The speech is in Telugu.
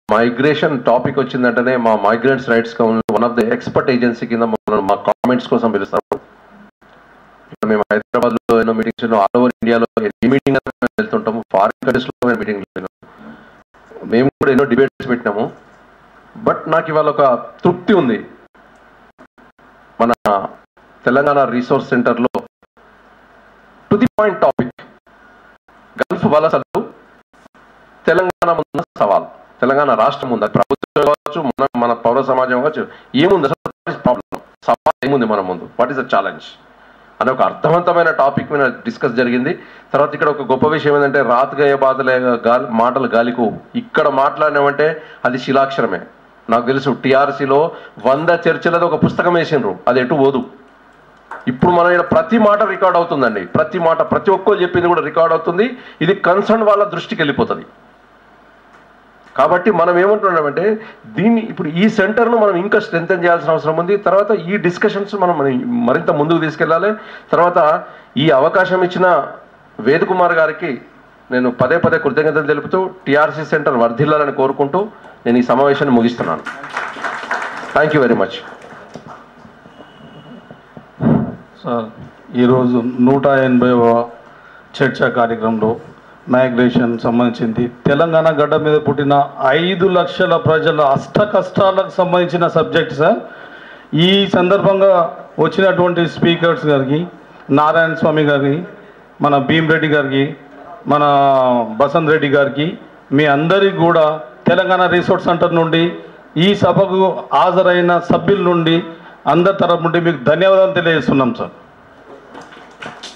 మైగ్రేషన్ టాపిక్ వచ్చిందంటేనే మా migrants rights council one of the expert agency కింద మనం మా కామెంట్స్ కోసం పిలుస్తాము ఇక్కడ మేము హైదరాబాద్ లో ఎన్నో మీటింగ్స్ ఆల్ ఓవర్ ఇండియాలో ఏ మీటింగ్ వెళ్తుంటాము ఫారిన్ కంట్రీస్ లో మేము మీటింగ్ మేము కూడా ఎన్నో డిబేట్స్ పెట్టినాము బట్ నాకు ఇవాళ ఒక తృప్తి ఉంది మన తెలంగాణ రీసోర్స్ సెంటర్లో to the point topic gulf వలసలు తెలంగాణ ముందు సవాల్ తెలంగాణ రాష్ట్రం ఉంది అది ప్రభుత్వం కావచ్చు మన మన పౌర సమాజం కావచ్చు ఏముంది అసలు ప్రాబ్లం సవాల్ ఏముంది మన ముందు వాట్ ఈస్ ద ఛాలెంజ్ అనే ఒక అర్థవంతమైన టాపిక్ మీద డిస్కస్ జరిగింది తర్వాత ఇక్కడ ఒక గొప్ప విషయం ఏంటంటే రాతగయ బాధలే గాలి మాటలు గాలికు ఇక్కడ మాట్లాడినామంటే అది శిలాక్షరమే నాకు తెలుసు టీఆర్సీలో వంద చర్చలది ఒక పుస్తకం వేసిండ్రు అది ఎటు పోదు ఇప్పుడు మనం ఇక్కడ ప్రతి మాట రికార్డ్ అవుతుందండి ప్రతి మాట ప్రతి ఒక్కరు చెప్పింది కూడా రికార్డ్ అవుతుంది ఇది కన్సర్న్ వాళ్ళ దృష్టికి వెళ్ళిపోతుంది కాబట్టి మనం ఏమంటున్నామంటే దీన్ని ఇప్పుడు ఈ సెంటర్ను మనం ఇంకా స్ట్రెంగ్ చేయాల్సిన అవసరం ఉంది తర్వాత ఈ డిస్కషన్స్ మనం మరింత ముందుకు తీసుకెళ్ళాలి తర్వాత ఈ అవకాశం ఇచ్చిన వేదకుమార్ గారికి నేను పదే పదే కృతజ్ఞతలు తెలుపుతూ టీఆర్సీ సెంటర్ వర్ధిల్లాలని కోరుకుంటూ నేను ఈ సమావేశాన్ని ముగిస్తున్నాను thank you very much sir ఈరోజు నూట ఎనభైవ చర్చా కార్యక్రమంలో మైగ్రేషన్ సంబంధించింది తెలంగాణ గడ్డ మీద పుట్టిన ఐదు లక్షల ప్రజల అష్ట కష్టాలకు సంబంధించిన సబ్జెక్ట్ సార్ ఈ సందర్భంగా వచ్చినటువంటి స్పీకర్స్ గారికి నారాయణ స్వామి గారికి మన భీమరెడ్డి గారికి మన బసంత్ రెడ్డి గారికి మీ అందరికి కూడా తెలంగాణ రిసోర్స్ సెంటర్ నుండి ఈ సభకు హాజరైన సభ్యుల నుండి అందరి తరపు నుండి మీకు ధన్యవాదాలు తెలియజేస్తున్నాం సార్